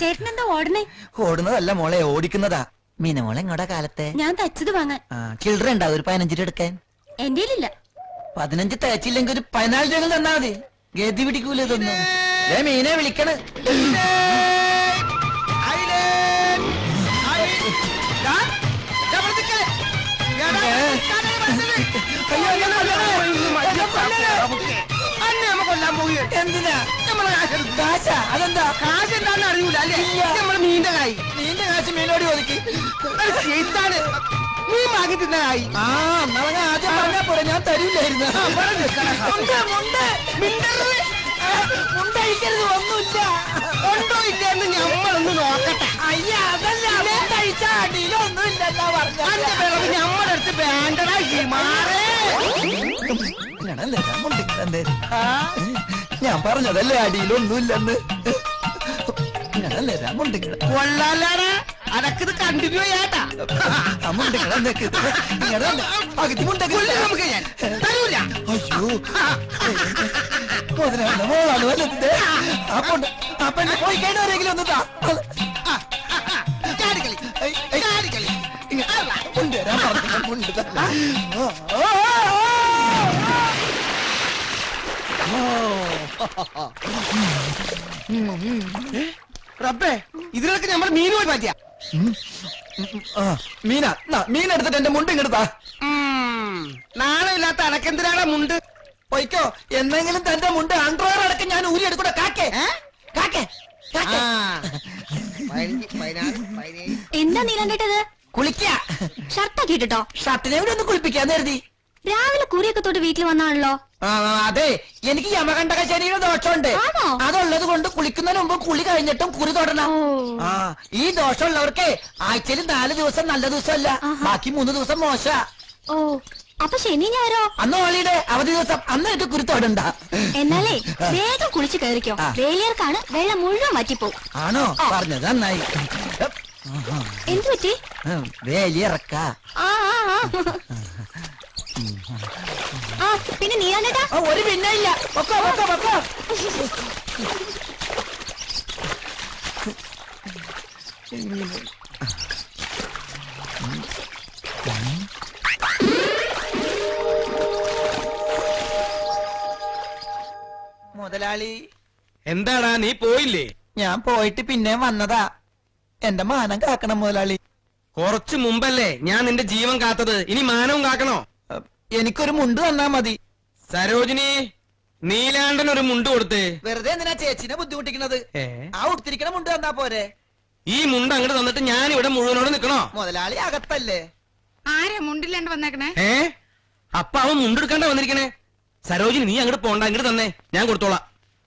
ചേട്ടൻ എന്താ ഓടണേ ഓടുന്നതല്ല മോളെ ഓടിക്കുന്നതാ മീന മോളെ എങ്ങോട്ടാ കാലത്തെ ഞാൻ തച്ചത് വാങ്ങാൻ ആ ചിൽഡ്ര ഉണ്ടാവും ഒരു പതിനഞ്ച് രൂപ എടുക്കാൻ എന്റെ ഇല്ല പതിനഞ്ച് തേച്ചില്ലെങ്കിൽ ഒരു പതിനാല് രൂപ തന്നാ മതി ഗതി പിടിക്കൂല ഇതൊന്നും ദേ മീനെ വിളിക്കണ് അയ്യോ, അയ്യോ, അയ്യോ, എന്തിനാ കാശാ അതെന്താ കാശ് എന്താന്ന് അറിയൂല അല്ലേ നമ്മള് മീന്റെ കായ് നീന്റെ കാശ് മീനോട് ചോദിക്ക് ഇതാണ് മീൻ വാങ്ങി തിന്ന കായ് ആ നമ്മളെ ആദ്യം പറഞ്ഞാ പോരെ ഞാൻ തരൂലായിരുന്നു മുണ്ട്, മുണ്ട്. ആ, മുണ്ടഴിക്കരുത് ഒന്നുമില്ല ഉണ്ടോ ഇല്ലെന്ന് ഞമ്മളൊന്ന് നോക്കട്ടെ അയ്യ അതല്ല മുണ്ടഴിച്ച അടിയിലൊന്നുമില്ലെന്നാ അന്റെ പറഞ്ഞ വിളവ് ഞമ്മടെ അടുത്ത് വേണ്ടടാ ഈ മാറേ ഞാൻ പറഞ്ഞതല്ലേ അടിയിലൊന്നുമില്ലെന്ന് ഇങ്ങനല്ലേ മുണ്ടിങ്ങട കൊള്ളാലാടാ അതൊക്കെ കണ്ടിന്യൂ ചെയ്യാട്ടാ പകുതി മുണ്ടൊക്കെ കൊല്ലം നമുക്ക് ഞാൻ തരൂല അയ്യോ മുതലാളിയുടെ മോളാണ് വല്ലതിന്റെ അപ്പൊ അപ്പൊ പോയി കഴിഞ്ഞവരെങ്കിലും ഒന്ന് താ ചാടിക്കളി ഐ, ഐ. ചാടിക്കളി ഇങ്ങ- മുണ്ട് തരാൻ പറഞ്ഞില്ല, മുണ്ട് തരാൻ. ആ, ആ, ആ, റബ്ബേ ഇതിലൊക്കെ നമ്മൾ മീൻ പോയി പറ്റിയ ആ. മീന നാ, മീൻ എടുത്തിട്ട് എന്റെ മുണ്ട് ഇങ്ങെടുത്താ നാളെ ഇല്ലാത്ത അനക്കെന്തിനാണ് മുണ്ട് പൊയ്ക്കോ എന്നെങ്കിലും തന്റെ മുണ്ട് അൺഡ്രോയർ അടക്കം ഞാൻ ഊരി എടുക്കൂടെ കാക്കേ ഏ? കാക്കേ കാക്കേ. എന്താ നീലാണ്ടേട്ടത് കുളിക്ക ഷർട്ടാക്കി ഇട്ടിട്ടോ ഷർട്ടിനെ കൂടി ഒന്ന് കുളിപ്പിക്കാന്ന് കരുതി രാവിലെ കുറിയൊക്കെ തൊട്ട് വീട്ടിൽ വന്നാണല്ലോ ആ, ആ, അതെ എനിക്ക് യമകണ്ഠക ശരീര ദോഷമുണ്ട് ആണോ? അതുള്ളത് കൊണ്ട് കുളിക്കുന്നതിന് മുമ്പ് കുളി കഴിഞ്ഞിട്ടും കുറി തൊടണം ഓ. ആ ഈ ദോഷമുള്ളവർക്ക് ആഴ്ചയിൽ നാല് ദിവസം നല്ല ദിവസമല്ല ആഹാ. ബാക്കി മൂന്ന് ദിവസം മോശ ഓ അപ്പൊ ശനി ഞായറോ അന്ന് ഹോളിഡേ അവധി ദിവസം അന്നായിട്ട് കുരി തൊടണ്ട എന്നാലേ വേഗം കുളിച്ച് കയറിക്കോ ആ. വേലിയർക്കാണ് വെള്ളം മുഴുവൻ വറ്റിപ്പോവും ആണോ പറഞ്ഞത് നന്നായി എന്തു പറ്റി വേലിയിറക്ക ആ ആ ആ. ആ പിന്നെ നീലാണ്ടേട്ടാ ഒരു പിന്നെ ഇല്ല പൊക്കോ പൊക്കോ പൊക്കോ മുതലാളി എന്താടാ നീ പോയില്ലേ ഞാൻ പോയിട്ട് പിന്നെ വന്നതാ എന്റെ മാനം കാക്കണം മുതലാളി കുറച്ചു മുമ്പല്ലേ ഞാൻ നിന്റെ ജീവൻ കാത്തത് ഇനി മാനവും കാക്കണോ അഹ് എനിക്കൊരു മുണ്ട് തന്നാ മതി സരോജിനി നീലാണ്ടൻ ഒരു മുണ്ട് കൊടുത്തേ വെറുതെ എന്തിനാ ചേച്ചിനെ ബുദ്ധിമുട്ടിക്കുന്നത് ഏ? ആ ഉടുത്തിരിക്കണ മുണ്ട് തന്നാ പോരെ ഈ മുണ്ട് അങ്ങോട്ട് തന്നിട്ട് ഞാൻ ഇവിടെ മുഴുവനോട് നിക്കണോ മുതലാളി അകത്തല്ലേ ആരാ മുണ്ടില്ലാണ്ട് വന്നേക്കണേ ഏ അപ്പൊ അവൻ മുണ്ടെടുക്കാണ്ട വന്നിരിക്കണേ സരോജിനി നീ അങ്ങോട്ട് പോണ്ട അങ്ങോട്ട് തന്നെ ഞാൻ കൊടുത്തോളാം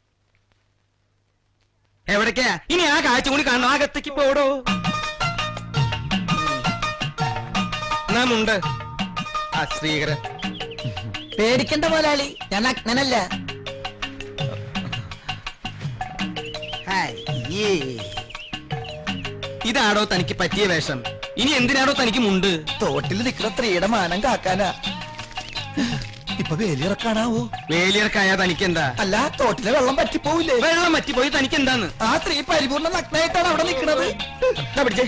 എവിടേക്കാ ഇനി ആ കാഴ്ച കൂടി കാണണം അകത്തേക്ക് പോടോ എന്നാ മുണ്ട് ആ ശ്രീകരൻ പേടിക്കണ്ട മുതലാളി ഞാൻ അഗ്നനല്ല ഇതാടോ തനിക്ക് പറ്റിയ വേഷം ഇനി എന്തിനാടോ തനിക്ക് മുണ്ട് തോട്ടിൽ നിൽക്കുന്ന സ്ത്രീയുടെ മാനം കാക്കാനാ ഇപ്പൊ വേലിയിറക്കാണാവോ വേലിയർക്കായ തനിക്ക് എന്താ അല്ല തോട്ടിലെ വെള്ളം പറ്റിപ്പോവില്ലേ വെള്ളം പറ്റിപ്പോയി തനിക്ക് എന്താന്ന് ആ സ്ത്രീ പരിപൂർണ്ണ നഗ്നായിട്ടാണ് അവിടെ നിൽക്കുന്നത് ദാ പിടിച്ചേ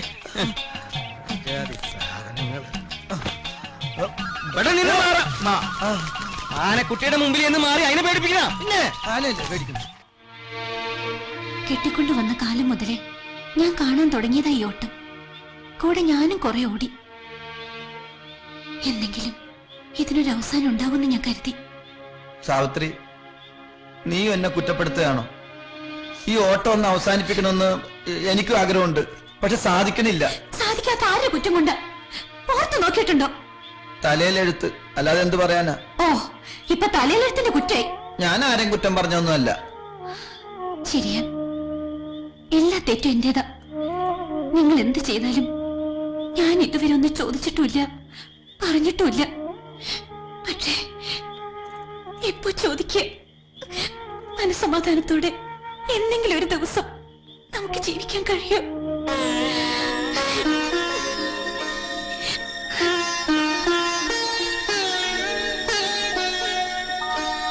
ഇവിടെ നിന്ന് മാറാ മാ. ആനക്കുട്ടിയുടെ മുമ്പിൽ നിന്ന് മാറി അതിനെ പേടിപ്പിക്കണ പിന്നെ ആനല്ലേ പേടിക്കുന്നു കെട്ടിക്കൊണ്ടു വന്ന കാലം മുതലേ ഞാൻ കാണാൻ തുടങ്ങിയതാ ഈ ഓട്ടം കൂടെ ഞാനും കുറെ ഓടി എന്തെങ്കിലും ഇതിനൊരു അവസാനം ഉണ്ടാവുമെന്ന് ഞാൻ കരുതി സാവിത്രി നീ എന്നെ കുറ്റപ്പെടുത്തുകയാണോ ഈ ഓട്ടം ഒന്ന് അവസാനിപ്പിക്കണമെന്ന് എനിക്കും ആഗ്രഹമുണ്ട് പക്ഷെ സാധിക്കണില്ല സാധിക്കാത്ത ആരുടെ കുറ്റം കൊണ്ട് ഓർത്തു നോക്കിയിട്ടുണ്ടോ തലയിലെഴുത്ത് അല്ലാതെ എന്ത് പറയാനാ ഓ ഇപ്പൊ തലയിലെഴുത്തിന്റെ കുറ്റായി ഞാൻ ആരെയും കുറ്റം പറഞ്ഞൊന്നുമല്ല ശരിയാ എല്ലാ തെറ്റും എന്റേതാ നിങ്ങൾ എന്ത് ചെയ്താലും ഞാൻ ഇതുവരെ ഒന്നും ചോദിച്ചിട്ടുമില്ല പറഞ്ഞിട്ടുമില്ല പക്ഷേ ഇപ്പൊ ചോദിക്ക മനസമാധാനത്തോടെ എന്തെങ്കിലും ഒരു ദിവസം നമുക്ക് ജീവിക്കാൻ കഴിയും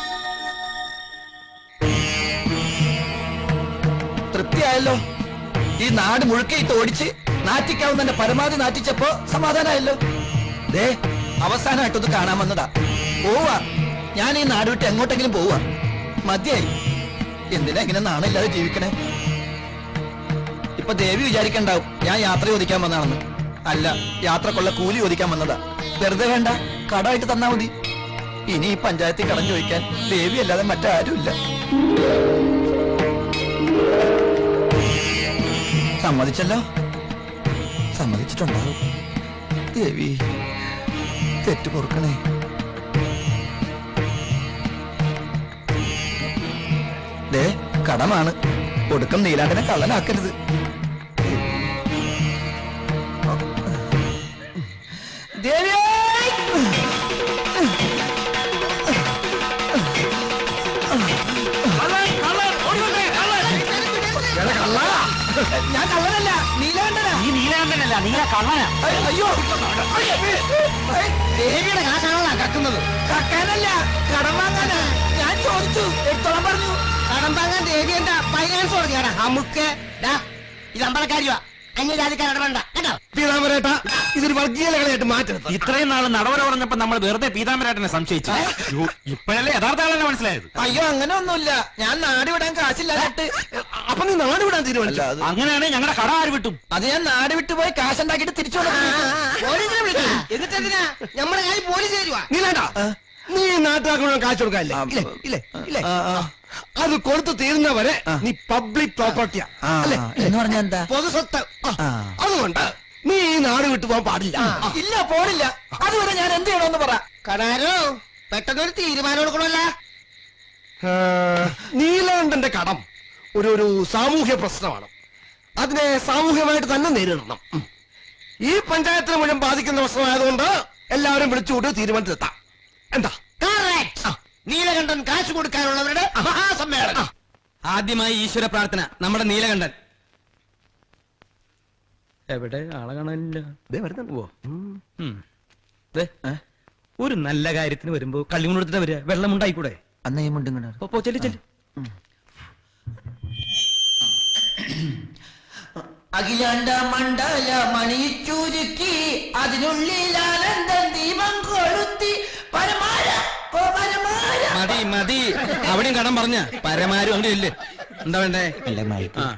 തൃപ്തിയായല്ലോ ഈ നാട് മുഴുക്കയിട്ട് ഓടിച്ച് നാറ്റിക്കാവുന്നതിന്റെ പരമാവധി നാറ്റിച്ചപ്പോ സമാധാനമായല്ലോ ദേ അവസാനമായിട്ടൊന്ന് കാണാൻ വന്നതാ പോവാ ഞാൻ ഈ നാട് വിട്ട് എങ്ങോട്ടെങ്കിലും പോവാ മതിയായി എന്തിനാ ഇങ്ങനെ നാണില്ലാതെ ജീവിക്കണേ ഇപ്പൊ ദേവി വിചാരിക്കണ്ടാവും ഞാൻ യാത്ര ചോദിക്കാൻ വന്നതാണെന്ന് അല്ല യാത്രക്കുള്ള കൂലി ചോദിക്കാൻ വന്നതാ വെറുതെ വേണ്ട കടമായിട്ട് തന്നാ മതി ഇനി ഈ പഞ്ചായത്തിൽ കടം ചോദിക്കാൻ ദേവി അല്ലാതെ മറ്റാരുമില്ല സമ്മതിച്ചല്ലോ സമ്മതിച്ചിട്ടുണ്ടാവും ദേവി തെറ്റ് പൊറുക്കണേ ദേ കടമാണ് ഒടുക്കം നീലാണ്ടനെ കള്ളനാക്കരുത് ദേവിയേ ഞാൻ കള്ളനല്ല നീലാണ്ടനാ ഈ നീലാണ്ടനല്ല നീല കള്ളനാ അയ്യ- അയ്യോ ദേവിയുടെ കാശാണല്ലോ കക്കുന്നത് കക്കാനല്ല കടം വാങ്ങാനാ ഞാൻ ചോദിച്ചു എടുത്തോളാൻ പറഞ്ഞു കടം വാങ്ങാൻ ദേവി എന്താ ഫൈനാൻസ് തുടങ്ങിയാടാ അമുക്ക് ഡാ, ഇത് അമ്പലക്കാരിവാ അന്യജാതിക്കാർ ഇടപെടണ്ട കേട്ടോ പീതാമരേട്ട ഇതൊരു വർഗീയ കളയായിട്ട് മാറ്റരുത് ഇത്രയും നാള് നടവര പറഞ്ഞപ്പോ നമ്മൾ വെറുതെ പീതാംബരാട്ടനെ സംശയിച്ചു യ്യോ, ഇപ്പോഴല്ലേ യഥാർത്ഥ ആളെന്നെ മനസ്സിലായത് അയ്യോ അങ്ങനെ ഒന്നുമില്ല ഞാൻ നാട് വിടാൻ കാശില്ലാഞ്ഞിട്ട് അപ്പൊ നീ നാട് വിടാൻ തീരുമാനിച്ചു അങ്ങനെയാണെങ്കിൽ ഞങ്ങളുടെ കട ആര് വിട്ടും അത് ഞാൻ നാട് വിട്ടുപോയി കാശുണ്ടാക്കിയിട്ട് തിരിച്ചു വന്നു പോലീസിനെ വിളിക്കും എന്നിട്ട് എന്തിനാ നമ്മുടെ കയ്യിൽ പോലീസ് തരുവാ നീലാണ്ട നീ നാട്ടുകാർക്ക് മുഴുവൻ കാശ് കൊടുക്കാല്ലേ ഇല്ലേ ഇല്ലേ ഇല്ലേ അത് കൊടുത്തു തീരുന്നവരെ നീ പബ്ലിക് പ്രോപ്പർട്ടിയാ അല്ലേ എന്ന് പറഞ്ഞാ എന്താ പൊതുസ്വത്ത് ആ, ആ. അതുകൊണ്ട് നീ ഈ നാട് വിട്ടു പോകാൻ പാടില്ല ഇല്ല പോണില്ല അതുവരെ ഞാൻ എന്ത് ചെയ്യണമെന്ന് പറ കടാരോ പെട്ടെന്നൊരു തീരുമാനം എടുക്കണമല്ല ആ, നീലാണ്ടന്റെ കടം ഒരു ഒരു സാമൂഹ്യ പ്രശ്നമാണ് അതിനെ സാമൂഹ്യമായിട്ട് തന്നെ നേരിടണം ഉം. ഈ പഞ്ചായത്തിനെ മുഴുവൻ ബാധിക്കുന്ന പ്രശ്നമായതുകൊണ്ട് എല്ലാവരും വിളിച്ചുകൊണ്ട് തീരുമാനത്തിലെത്താം എന്താ Correct. നീലകണ്ഠൻ കാശ് കൊടുക്കാനുള്ളവരുടെ മഹാസമ്മേളനം ആദ്യമായി ഈശ്വര പ്രാർത്ഥന നമ്മുടെ നീലകണ്ഠൻ എവിടെ ആളെ കാണാനില്ല ഓ ഉം. ദേ, ഒരു നല്ല കാര്യത്തിന് വരുമ്പോ കള്ളി കൊണ്ടെടുത്തിട്ട് വരിക വെള്ളം ഉണ്ടായിക്കൂടെ അന്ന് ഈ മുണ്ടും കൊണ്ടാണ് പോ, പോ ചെല്ലു ചെല്ലു അഖിലാണ്ട മണ്ഡല മണിച്ചുരുക്കി അതിനുള്ളിൽ ആനന്ദം ദീപം കൊളുത്തി പരമാര ഓ പരമാര മതി മതി അവിടെയും കടം പറഞ്ഞ പരമാരും അവിടെ ഇല്ലേ എന്താ വേണ്ടേ ആ.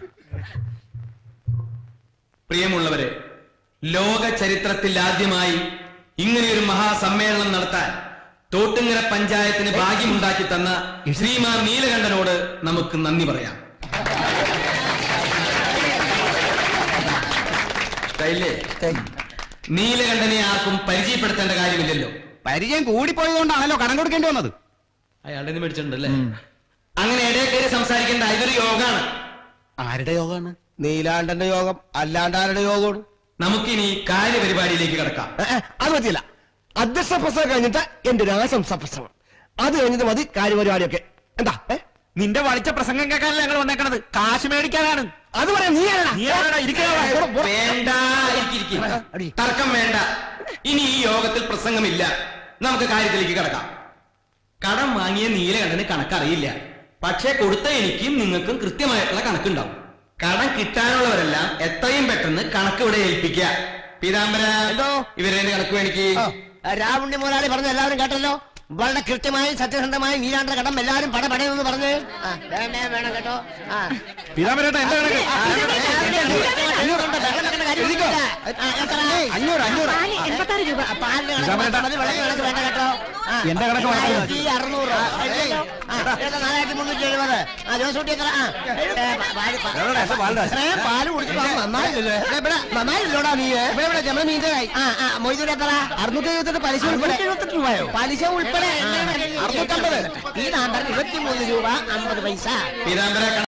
പ്രിയമുള്ളവരെ ലോക ചരിത്രത്തിൽ ആദ്യമായി ഇങ്ങനെയൊരു മഹാസമ്മേളനം നടത്താൻ തോട്ടുങ്ങര പഞ്ചായത്തിന് ഭാഗ്യമുണ്ടാക്കി തന്ന ശ്രീമാൻ നീലകണ്ഠനോട് നമുക്ക് നന്ദി പറയാം ഇഷ്ടായില്ലേ? നീലകണ്ഠനെ ആർക്കും പരിചയപ്പെടുത്തേണ്ട കാര്യമില്ലല്ലോ പരിചയം കൂടിപ്പോയതുകൊണ്ടാണല്ലോ കടം കൊടുക്കേണ്ടി വന്നത് അയാളുടെ നിന്ന് മേടിച്ചിട്ടുണ്ടല്ലേ അങ്ങനെ ഇടയിൽ കയറി സംസാരിക്കേണ്ട ഇതൊരു യോഗാണ് ആരുടെ യോഗമാണ് നീലാണ്ടന്റെ യോഗം അല്ലാണ്ട് ആരുടെ യോഗമാണ് നമുക്കിനി കാര്യപരിപാടിയിലേക്ക് കിടക്കാം ഏ, ഏ, അത് പറ്റില്ല അധ്യക്ഷ പ്രസംഗം കഴിഞ്ഞിട്ട് എന്റെ ഒരു ആശംസ പ്രസംഗം അത് കഴിഞ്ഞിട്ട് മതി കാര്യപരിപാടിയൊക്കെ എന്താ ഏ? നിന്റെ വളിച്ച പ്രസംഗം കേൾക്കാനല്ല ഞങ്ങൾ വന്നേക്കണത് കാശ് മേടിക്കാനാണ് അത് പറയാം നീ ആരാടാ? നീ ആരാടാ? ഇരിക്കാ. പോടാ, പോടാ. വേണ്ട ഇരിക്ക്, ഇരിക്ക്. തർക്കം വേണ്ട ഇനി ഈ യോഗത്തിൽ പ്രസംഗമില്ല നമുക്ക് കാര്യത്തിലേക്ക് കിടക്കാം കടം വാങ്ങിയ നീലകണ്ഠന് കണക്കറിയില്ല പക്ഷേ കൊടുത്ത എനിക്കും നിങ്ങൾക്കും കൃത്യമായിട്ടുള്ള കണക്കുണ്ടാവും കടം കിട്ടാനുള്ളവരെല്ലാം എത്രയും പെട്ടെന്ന് കണക്ക് ഇവിടെ ഏൽപ്പിക്കുക പീതാംബര എന്തോ? ഇവരെ കണക്ക് മേടിക്ക് രാവുണ്ണി മുതലാളി പറഞ്ഞ എല്ലാവരും കേട്ടല്ലോ വളരെ കൃത്യമായി സത്യസന്ധമായി നീലാണ്ട കടം എല്ലാവരും പട പടയെന്ന് പറഞ്ഞ് ആ, വേണേ വേണം കേട്ടോ ആ. പീതാമരേട്ട എന്റെ കണക്ക് ആ, അഞ്ഞൂറുണ്ട്, വെള്ളം വെക്കണ്ട കാര്യമൊന്നുമില്ല. ആ, എത്ര? അഞ്ഞൂറ് അഞ്ഞൂറ് എൺപത്താറ് രൂപ ആ, പാലിന് കണക്ക് മാത്രം മതി, വെള്ളത്തിന് കണക്ക് വേണ്ട കേട്ടോ ആ, എന്റെ കണക്ക് മാത്രം മതി. ആയിരത്തി അറുന്നൂറ് അയ്യോ. ആ, എത്ര? നാലായിരത്തി മുന്നൂറ്റി എഴുപത് ആ ജോസൂട്ടി എത്ര ആ ഏ, പാ- പാല് പാ- ഏ, പാല് കുടിച്ചിട്ട് അത് നന്നായില്ലല്ലോ ഏ, ഇവിടെ നന്നായില്ലോടാ നീ ഇവിടെ ഇവിടെ ജമ മീൻ്റെ കായ് ആ ആ മൊയ്തൂര് എത്ര അറുന്നൂറ്റി എഴുപത്തെട്ട് പലിശ ഉൾപ്പെടെ എഴുപത്തെട്ട് രൂപയോ പലിശ ഉൾപ്പെടെ അറുന്നൂറ്റമ്പത് ഈ നമ്പർ ഇരുപത്തിമൂന്ന് രൂപ അമ്പത് പൈസ പീതാംബര